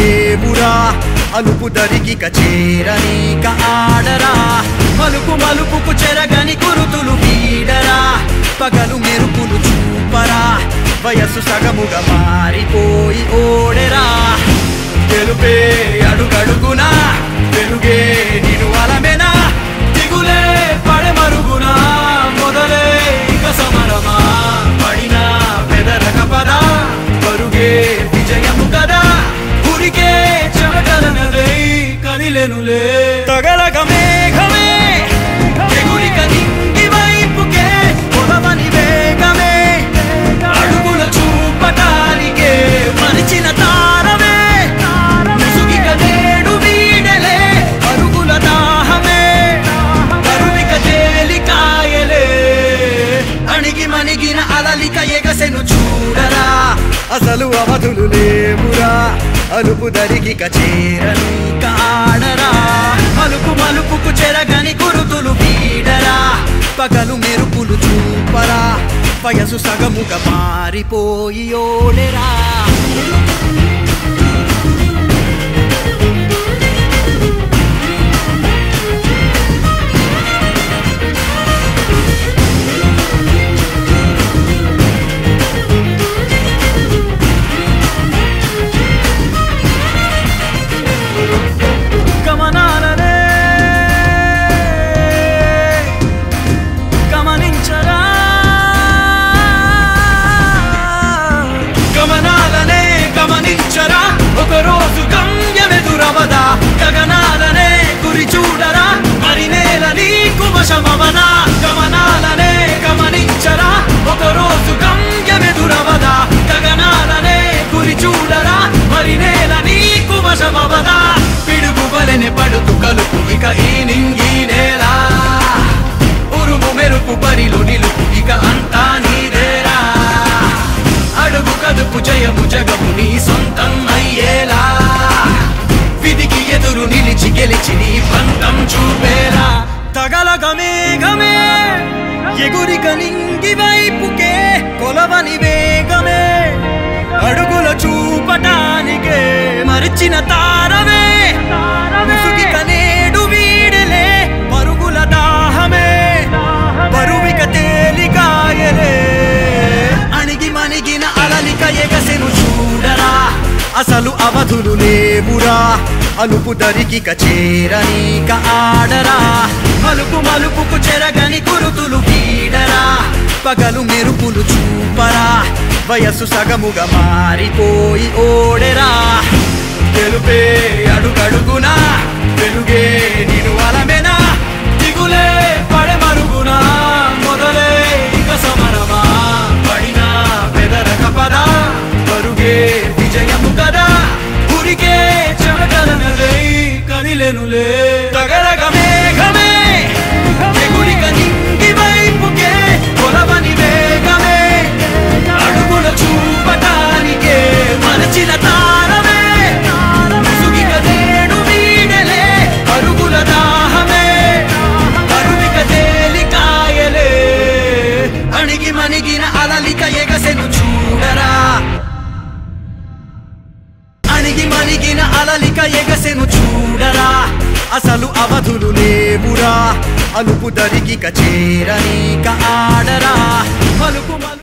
లేవురా అలుపు దరిగిక చేరనీక ఆడరా మలుపు మలుపుకు చెరగని కురుతులు వీడరా పగలు మెరుపులు చూపరా వయస్సు సగముగా మారిపోయి ఓడెరా తెలుపే అడుగడుగునా వెలుగే నిను అలమెనా దిగులే పడమరుగునా మొదలే ఇక సమరమా పడినా పెదరక పదా పరుగే విజయము కదా ఉరికే చెమటలనలే కదిలెనులే తగలగ మేఘమే ఎగురిక నింగి వైపుకే కొలవని వేగమే అడుగుల చూపటానికే మరిచిన తారమే ముసుగిక నేడు వీడలే అరుగుల దాహమే కరువిక తేలికాయలే అణిగి మణిగిన అలలిక ఎగసెను చూడరా అసలు అవధులు లేవురా అలుపు దరిగిక చేరని కాడరా మలుపు మలుపుకు చెరగని గురుతులు వీడరా పగలు మెరుపులు చూపరా వయసు సగముగా మారిపోయి ఓడెరా గమనాలనే గమనించరా గమనాలనే గమనించరా ఒక రోజు గమ్యమెదురవదా గగనాలనే గురి చూడరా మరి నేల నీకు వశమవనా గమనాలనే గమనించరా ఒక రోజు గమ్యమెదురవదా గగనాలనే గురి చూడరా మరి నేల నీకు వశమవదా పిడుగు వలెనే పడుతు కలుపు ఇక ఈ నింగి నేల ఉరుము మెరుపు బరిలో నిలుపు ఇక అంతా నీదేరా అడుగు కదుపు జయము జగము నీ సొంతం అయ్యేలా విధికి ఎదురు నిలిచి గెలిచి నీ పంతం చూపేలా తగలగ మేఘమే ఎగురిక నింగి వైపుకే కొలవని వేగమే అడుగుల చూపటానికే మరిచిన తారవే ముసుగిక నేడు వీడలే పరుగుల దాహమే బరువిక తేలికాయలే అణిగి మణిగిన అలలిక ఎగసెను చూడరా అసలు అవధులు లేవురా అలుపు దరిగిక చేరనీక ఆడరా మలుపు మలుపుకు చెరగని గురుతులు వీడరా పగలు మెరుపులు చూపరా వయస్సు సగముగా మారిపోయి ఓడెరా తెలుపే అడుగడుగునా వెలుగే నిను అలమెనా దిగులే పడమరుగునా మొదలే ఇక సమరమా పడినా పెదరక పదా పరుగే విజయము కదా ఉరికే చెమటలనలే కదిలెనులే తగలగ మేఘమే ఎగురిక నింగి వైపుకే కొలవని వేగమే అడుగుల చూపటానికే మరచిన తారమే ముసుగిక నేడు వీడలే అరుగుల దాహమే కరువిక తేలికాయలే అణిగి మణిగిన అలలిక ఎగసెను చూడరా అణిగి మణిగిన అలలిక ఎగసెను చూడరా అసలు అవధులు లేవురా అలుపు దరిగిక చేరనీక ఆడరా మలుపు మలు